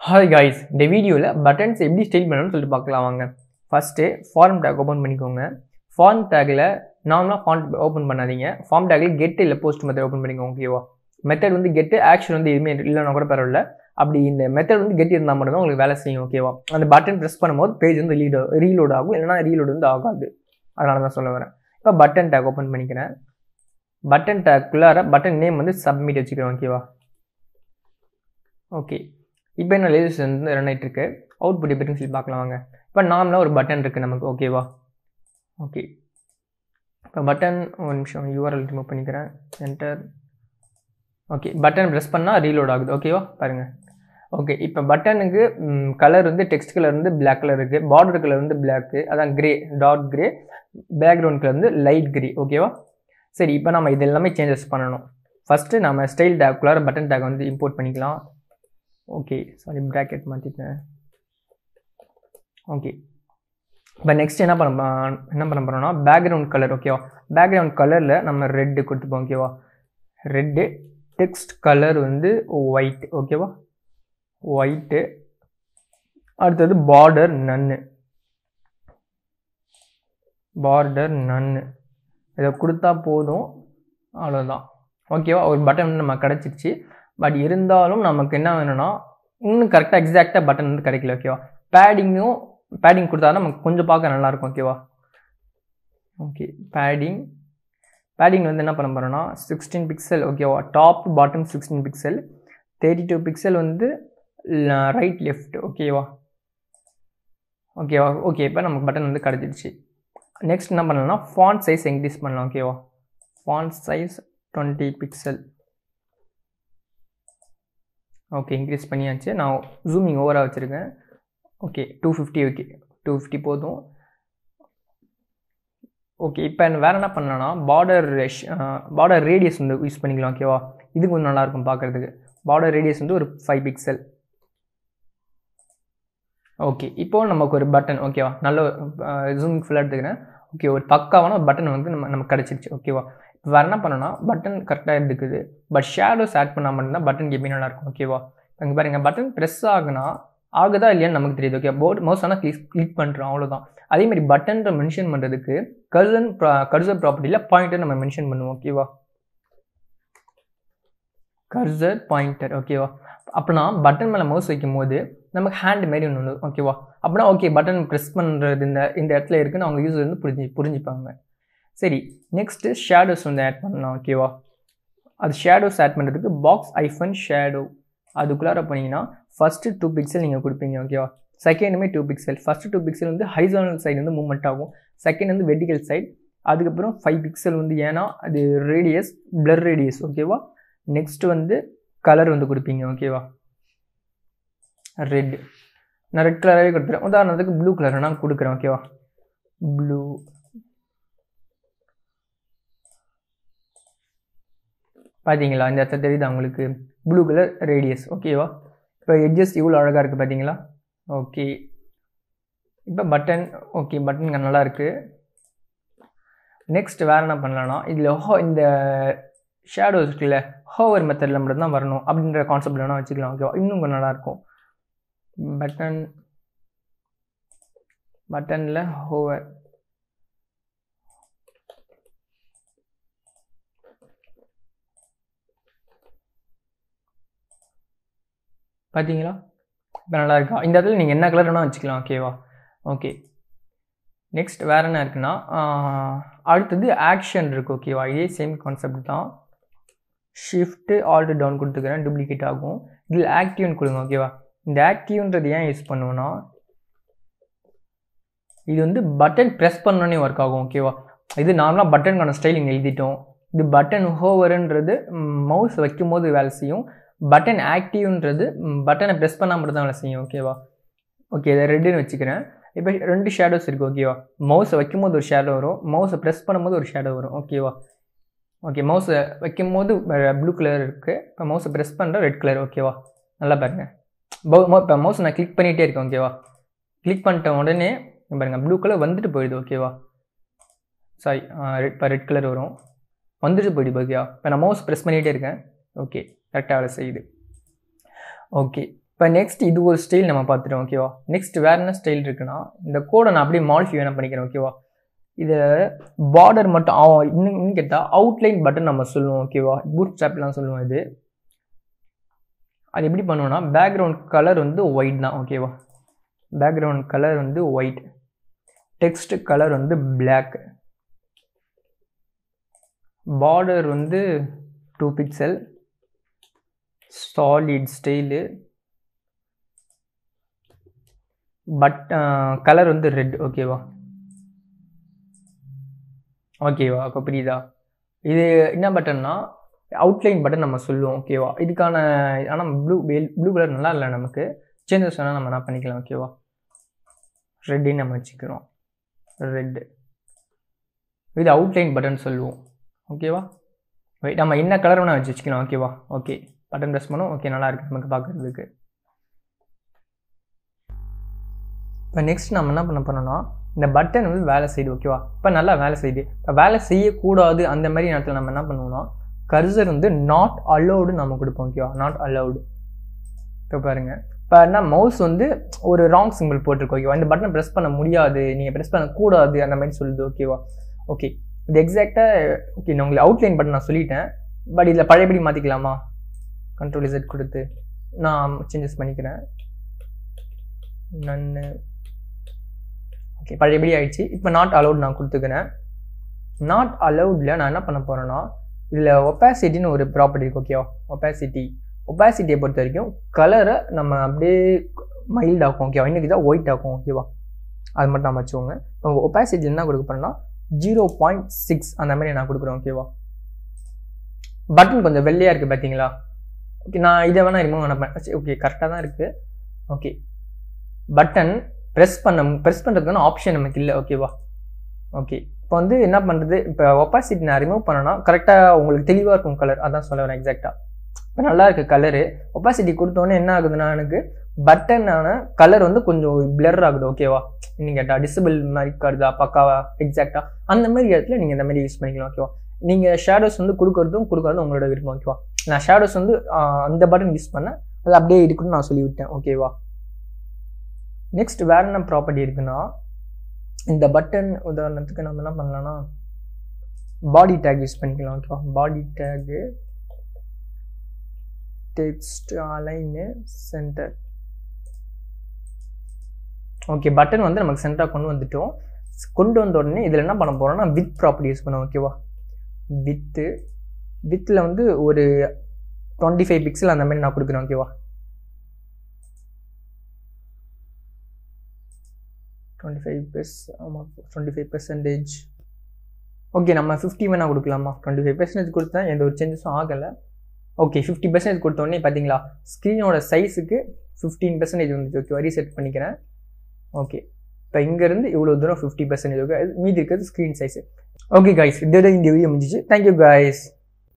hi guys இந்த வீடியோவில் buttons எப்படி ஸ்டைல் பண்ணணும்னு சொல்லிட்டு பார்க்கலாம் வாங்க ஃபஸ்ட்டு ஃபார்ம் டேக் ஓப்பன் பண்ணிக்கோங்க ஃபார்ம் டேக்கில் நார்மலாக ஃபார்ம் ஓப்பன் பண்ணாதீங்க ஃபார்ம் டேக்கில் கெட் இல்லை போஸ்ட் மெத்தட் ஓப்பன் பண்ணிக்கோங்க ஓகேவா மெத்தட் வந்து கெட்டு ஆக்ஷன் வந்து எதுவுமே இல்லைன்னா கூட பரவாயில்ல அப்படி இந்த மெத்தட் வந்து கெட் இருந்தால் மட்டும்தான் உங்களுக்கு வேலை செய்யும் ஓகேவா அந்த பட்டன் ப்ரெஸ் பண்ணும்போது பேஜ் வந்து ரீலோ ரீலோட் ஆகும் இல்லைனா ரீலோட் வந்து ஆகாது அதனால தான் சொல்ல வரேன் இப்போ பட்டன் டேக் ஓப்பன் பண்ணிக்கிறேன் பட்டன் டேக்குள்ளார பட்டன் நேம் வந்து சப்மிட் வச்சுக்கிறேன் ஓகேவா ஓகே இப்போ என்ன லேசஸ் வந்து ரன் ஆகிட்டு இருக்கு அவுட்புட் எப்படின்னு சொல்லி பார்க்கலாம் வாங்க இப்போ நார்மலாக ஒரு பட்டன் இருக்குது நமக்கு ஓகேவா ஓகே இப்போ பட்டன் ஒரு நிமிஷம் யூஆர்எல் ரிமூவ் பண்ணிக்கிறேன் என்டர் ஓகே பட்டன் ப்ரெஸ் பண்ணால் ரீலோட் ஆகுது ஓகேவா பாருங்கள் ஓகே இப்போ பட்டனுக்கு கலர் வந்து டெக்ஸ்ட் கலர் வந்து பிளாக் கலர் இருக்குது பார்டர் கலர் வந்து பிளாக்கு அதான் grey dark grey background colour வந்து லைட் கிரே ஓகேவா சரி இப்போ நம்ம இது எல்லாமே சேஞ்சஸ் பண்ணணும் ஃபஸ்ட்டு நம்ம ஸ்டைல் டேக்குள்ளார பட்டன் டேக் வந்து இம்போர்ட் பண்ணிக்கலாம் ஓகே சாரி ப்ராக்கெட் மாற்றிட்டேன் ஓகே இப்போ நெக்ஸ்ட் என்ன பண்ண என்ன பண்ண போகிறோம்னா பேக்ரவுண்ட் கலர் ஓகேவா பேக்ரவுண்ட் கலரில் நம்ம ரெட்டு கொடுத்துப்போம் ஓகேவா ரெட்டு டெக்ஸ்ட் கலர் வந்து ஒயிட் ஓகேவா ஒயிட்டு அடுத்தது பார்டர் நன்னு பார்டர் நன்னு இதை கொடுத்தா போதும் அவ்வளோதான் ஓகேவா ஒரு பட்டன் வந்து நம்ம கிடச்சிருச்சு பட் இருந்தாலும் நமக்கு என்ன வேணும்னா இன்னும் கரெக்டாக எக்ஸாக்டாக பட்டன் வந்து கிடைக்கல ஓகேவா பேடிங்கும் பேடிங் கொடுத்தா நமக்கு கொஞ்சம் பார்க்க நல்லாயிருக்கும் ஓகேவா ஓகே பேடிங் பேடிங் வந்து என்ன பண்ண போகிறோன்னா சிக்ஸ்டீன் பிக்சல் ஓகேவா top bottom sixteen pixel thirty two pixel வந்து ரைட் லெஃப்ட் ஓகேவா ஓகேவா ஓகே இப்போ நமக்கு பட்டன் வந்து கிடச்சிடுச்சு நெக்ஸ்ட் என்ன பண்ணலாம்னா ஃபாண்ட் சைஸ் இன்க்ரீஸ் பண்ணலாம் ஓகேவா font size twenty pixel okay increase பண்ணியாச்சு நான் ஜூமிங் ஓவராக வச்சுருக்கேன் okay two fifty okay two fifty போதும் ஓகே இப்போ வேறு என்ன பண்ணலாம்னா பார்டர் பார்டர் ரேடியஸ் வந்து யூஸ் பண்ணிக்கலாம் ஓகேவா இது கொஞ்சம் நல்லாயிருக்கும் பார்க்குறதுக்கு பார்டர் ரேடியஸ் வந்து ஒரு ஃபைவ் பிக்சல் ஓகே இப்போது நமக்கு ஒரு பட்டன் ஓகேவா நல்ல ஜூமிங் ஃபுல்லாக எடுத்துக்கிறேன் ஓகே ஒரு பக்காவான ஒரு பட்டன் வந்து நம்ம நமக்கு கிடச்சிருச்சு ஓகேவா வேறு என்ன பண்ணோன்னா பட்டன் கரெக்டாக இருக்குது பட் ஷேடோஸ் ஆட் பண்ணால் மட்டும்தான் பட்டன் எப்படி நல்லாயிருக்கும் ஓகேவா இங்கே பாருங்கள் பட்டன் ப்ரெஸ் ஆகுனா ஆகுதா இல்லையான்னு நமக்கு தெரியுது ஓகே போர்ட் மவுஸ் ஆனால் கிளிக் கிளிக் பண்ணுறோம் அவ்வளோதான் அதேமாதிரி பட்டன்ற மென்ஷன் பண்ணுறதுக்கு கர்சன் கர்சர் ப்ராப்பர்ட்டியில் பாயிண்டர் நம்ம மென்ஷன் பண்ணுவோம் ஓகேவா கர்சர் பாயிண்டர் ஓகேவா அப்படின்னா பட்டன் மேலே மவுஸ் வைக்கும் போது நமக்கு ஹேண்ட் மாரி ஒன்று ஓகேவா அப்படின்னா ஓகே பட்டன் ப்ரெஸ் பண்ணுறது இந்த இந்த இடத்துல இருக்குன்னு அவங்க யூஸர் வந்து புரிஞ்சு புரிஞ்சுப்பாங்க சரி நெக்ஸ்ட்டு ஷேடோஸ் வந்து ஆட் பண்ணலாம் ஓகேவா அது ஷேடோஸ் ஆட் பண்ணுறதுக்கு பாக்ஸ் ஐஃபன் ஷேடோ அதுக்குள்ளார போனீங்கன்னா ஃபஸ்ட்டு டூ பிக்சல் நீங்கள் கொடுப்பீங்க ஓகேவா செகண்டுமே two pixel first two pixel வந்து ஹைசானல் சைடு வந்து மூவ்மெண்ட் ஆகும் செகண்ட் வந்து வெர்டிகல் சைடு அதுக்கப்புறம் ஃபைவ் பிக்சல் வந்து ஏன்னா அது ரேடியஸ் பிளர் ரேடியஸ் ஓகேவா நெக்ஸ்ட் வந்து கலர் வந்து கொடுப்பீங்க ஓகேவா ரெட் நான் ரெட் கலராகவே கொடுத்துறேன் உதாரணத்துக்கு ப்ளூ கலர் நான் கொடுக்குறேன் ஓகேவா ப்ளூ பார்த்தீங்களா இந்த இடத்துல தெரியுதா உங்களுக்கு ப்ளூ கலர் ரேடியஸ் ஓகேவா இப்போ எட்ஜஸ் இவ்வளோ அழகாக இருக்குது பார்த்தீங்களா ஓகே இப்போ பட்டன் ஓகே பட்டன் நல்லா இருக்குது நெக்ஸ்ட் வேறு என்ன பண்ணலான்னா இதில் ஹோ இந்த ஷேடோஸ் இருக்குல்ல ஹோவர் மெத்தடில் மட்டும் தான் வரணும் அப்படின்ற கான்செப்ட் வேணால் வச்சுக்கலாம் ஓகேவா இன்னும் கொஞ்சம் நல்லாயிருக்கும் பட்டன் பட்டனில் ஹோவர் பார்த்தீங்களா இப்போ நல்லா இருக்கா இந்த இடத்துல நீங்கள் என்ன கலர் வேணால் வச்சுக்கலாம் ஓகேவா ஓகே நெக்ஸ்ட் வேறு என்ன இருக்குன்னா அடுத்தது ஆக்ஷன் இருக்குது ஓகேவா இதே சேம் கான்செப்ட் தான் ஷிஃப்ட்டு ஆல்ட்டு டவுன் கொடுத்துக்கிறேன் டூப்ளிகேட் ஆகும் இதில் ஆக்டிவ்னு கொடுங்க ஓகேவா இந்த ஆக்டிவ்ன்றது ஏன் யூஸ் பண்ணுவோன்னா இது வந்து பட்டன் ப்ரெஸ் பண்ணோன்னே ஒர்க் ஆகும் ஓகேவா இது நார்மலாக பட்டனுக்கான ஸ்டைலிங் எழுதிட்டோம் இது பட்டன் ஹோவருன்றது மவுஸ் வைக்கும் போது வேலை செய்யும் பட்டன் ஆக்டிவ்ன்றது பட்டனை ப்ரெஸ் பண்ணால் மட்டும் தான் வேலை செய்யும் ஓகேவா ஓகே இதை ரெட்டுன்னு வச்சுக்கிறேன் இப்போ ரெண்டு ஷேடோஸ் இருக்குது ஓகேவா மவுஸை வைக்கும் போது ஒரு ஷேடோ வரும் மவுஸை ப்ரெஸ் பண்ணும்போது ஒரு ஷேடோ வரும் ஓகேவா ஓகே மவுஸை வைக்கும் போது ப்ளூ கலர் இருக்குது இப்போ மவுஸை ப்ரெஸ் பண்ணுற ரெட் கலர் ஓகேவா நல்லா பாருங்கள் இப்போ மவுஸ் நான் கிளிக் பண்ணிகிட்டே இருக்கேன் ஓகேவா கிளிக் பண்ணிட்ட உடனே பாருங்கள் ப்ளூ கலர் வந்துட்டு போயிடுது ஓகேவா சாரி இப்போ ரெட் கலர் வரும் வந்துட்டு போயிடுது ஓகேவா இப்போ நான் மவுஸ் ப்ரெஸ் பண்ணிகிட்டே இருக்கேன் ஓகே கரெக்டாக வேலை செய்யுது ஓகே இப்போ நெக்ஸ்ட் இது ஒரு ஸ்டைல் நம்ம பார்த்துட்டோம் ஓகேவா நெக்ஸ்ட் வேறு என்ன ஸ்டைல் இருக்குன்னா இந்த கோடை நான் அப்படியே மாடிஃபை வேணா பண்ணிக்கிறேன் ஓகேவா இதை பார்டர் மட்டும் ஆ, இன்னும் இன்னும் கேட்டால் அவுட்லைன் பட்டன் நம்ம சொல்லுவோம் ஓகேவா பூட் ஸ்ட்ராப்லாம் சொல்லுவோம் இது அது எப்படி பண்ணுவோம்னா பேக்ரவுண்ட் கலர் வந்து ஒயிட் தான் ஓகேவா பேக்ரவுண்ட் கலர் வந்து ஒயிட் டெக்ஸ்ட் கலர் வந்து Black பார்டர் வந்து two pixel solid style but colour வந்து ரெட் ஓகேவா ஓகேவா அப்போ புரியுதா இது என்ன பட்டன்னா அவுட்லைன் பட்டன் நம்ம சொல்லுவோம் ஓகேவா இதுக்கான ஆனால் ப்ளூ ப்ளூ கலர் நல்லா இல்லை நமக்கு சேஞ்சஸ் வேணால் நம்ம என்ன பண்ணிக்கலாம் ஓகேவா ரெட்டையும் நம்ம வச்சுக்கிறோம் ரெட்டு இது அவுட்லைன் பட்டன் சொல்லுவோம் ஓகேவா Wait, நம்ம என்ன கலர் வேணால் வச்சு வச்சுக்கலாம் ஓகேவா ஓகே பட்டன் ப்ரெஸ் பண்ணோம் ஓகே நல்லா இருக்கு நமக்கு பார்க்குறதுக்கு இப்போ நெக்ஸ்ட் நம்ம என்ன பண்ண போறோம்னா இந்த பட்டன் வந்து வேலை செய்யுது ஓகேவா இப்போ நல்லா வேலை செய்யுது இப்போ வேலை செய்யக்கூடாது அந்த மாதிரி நேரத்தில் நம்ம என்ன பண்ணுவோம்னா கர்சர் வந்து நாட் அலௌடு நம்ம கொடுப்போம் ஓகேவா நாட் அலௌடு இப்போ பாருங்க இப்போ என்ன மவுஸ் வந்து ஒரு ராங் சிம்பிள் போட்டிருக்கு ஓகேவா இந்த பட்டன் ப்ரெஸ் பண்ண முடியாது நீங்கள் ப்ரெஸ் பண்ணக்கூடாது அந்த மாதிரி சொல்லுது ஓகேவா ஓகே இது எக்ஸாக்டாக ஓகே நான் உங்களுக்கு அவுட்லைன் பட்டன் நான் சொல்லிட்டேன் பட் இதில் பழையபடி மாற்றிக்கலாமா கண்ட்ரோல் இசட் கொடுத்து நான் சேஞ்சஸ் பண்ணிக்கிறேன் நான் ஓகே பழையபடி ஆயிடுச்சு இப்போ நாட் அலௌட் நான் கொடுத்துக்கிறேன் நாட் அலௌடில் நான் என்ன பண்ண போகிறேன்னா இதில் ஒப்பாசிட்டின்னு ஒரு ப்ராப்பர்ட்டி இருக்கு ஓகேவா ஒப்பாசிட்டி ஒப்பாசிட்டியை பொறுத்த வரைக்கும் கலரை நம்ம அப்படியே மைல்ட் ஆக்கும் ஓகேவா இன்னைக்கு தான் ஒயிட் ஆக்கும் ஓகேவா அது மட்டும் நான் வச்சுக்கோங்க ஒப்பாசிட்டி என்ன கொடுக்க போறேன்னா ஜீரோ பாயிண்ட் சிக்ஸ் அந்த மாதிரி நான் கொடுக்குறேன் ஓகேவா பட்டன் கொஞ்சம் வெள்ளையாக இருக்குது பார்த்தீங்களா ஓகே நான் இதை வேணால் ரிமூவ் பண்ண ஓகே கரெக்டாக தான் இருக்குது ஓகே பட்டன் ப்ரெஸ் பண்ண ப்ரெஸ் பண்ணுறதுக்கான ஆப்ஷன் நமக்கு இல்லை ஓகேவா ஓகே இப்போ வந்து என்ன பண்ணுறது இப்போ ஒப்பாசிட்டி நான் ரிமூவ் பண்ணேன்னா கரெக்டாக உங்களுக்கு தெளிவாக இருக்கும் கலர் அதான் சொல்ல வரேன் எக்ஸாக்டாக இப்போ நல்லா இருக்குது கலரு ஒப்பாசிட்டி கொடுத்தோன்னே என்ன ஆகுதுன்னா எனக்கு பட்டனான கலர் வந்து கொஞ்சம் பிளர் ஆகுது ஓகேவா நீங்கள் கேட்டால் டிசபிள் மாதிரி காடுதா பக்காவா எக்ஸாக்டாக அந்த மாதிரி இடத்துல நீங்கள் இந்த மாதிரி யூஸ் பண்ணிக்கலாம் ஓகேவா நீங்கள் ஷேடோஸ் வந்து கொடுக்கறதும் கொடுக்கறதும் உங்களோட விருப்பம் ஓகேவா நான் ஷேடோஸ் வந்து ஆஹ், அந்த பட்டன் யூஸ் பண்ணேன் அது அப்படியே இருக்குன்னு நான் சொல்லிவிட்டேன் ஓகேவா நெக்ஸ்ட் வேற என்ன ப்ராப்பர்ட்டி இருக்குன்னா இந்த பட்டன் உதாரணத்துக்கு நம்ம என்ன பண்ணலாம்னா பாடி டேக் யூஸ் பண்ணிக்கலாம் ஓகேவா body tag text align centre okay button வந்து நமக்கு சென்டராக கொண்டு வந்துட்டோம் கொண்டு வந்த உடனே இதில் என்ன பண்ண போகிறோம்னா வித் ப்ராப்பர்ட்டி யூஸ் பண்ணுவோம் ஓகேவா வித்து வித்தில் வந்து ஒரு டுவெண்ட்டி ஃபைவ் பிக்சல் அந்த மாதிரி நான் கொடுக்குறேன் ஓகேவா டுவெண்ட்டி ஃபைவ் பெர்ஸ் ஆமாம் டுவெண்ட்டி ஃபைவ் பெர்சன்டேஜ் ஓகே நம்ம ஃபிஃப்டி வேணால் கொடுக்கலாமா டுவெண்ட்டி ஃபைவ் பெர்சன்டேஜ் கொடுத்தா எந்த ஒரு சேஞ்சஸும் ஆகலை ஓகே ஃபிஃப்டி பர்சன்டேஜ் கொடுத்தோடனே பார்த்தீங்களா ஸ்க்ரீனோட சைஸுக்கு ஃபிஃப்டீன் பர்சன்டேஜ் வந்துச்சு ஓகே ரீசெட் பண்ணிக்கிறேன் ஓகே இப்போ இங்கேருந்து இவ்வளோ தூரம் ஃபிஃப்டி பர்சன்டேஜ் ஓகே மீதி இருக்கிறது ஸ்க்ரீன் சைஸு ஓகே கைஸ் இதோட இந்த வீடியோ முடிஞ்சிச்சு தேங்க்யூ கைஸ்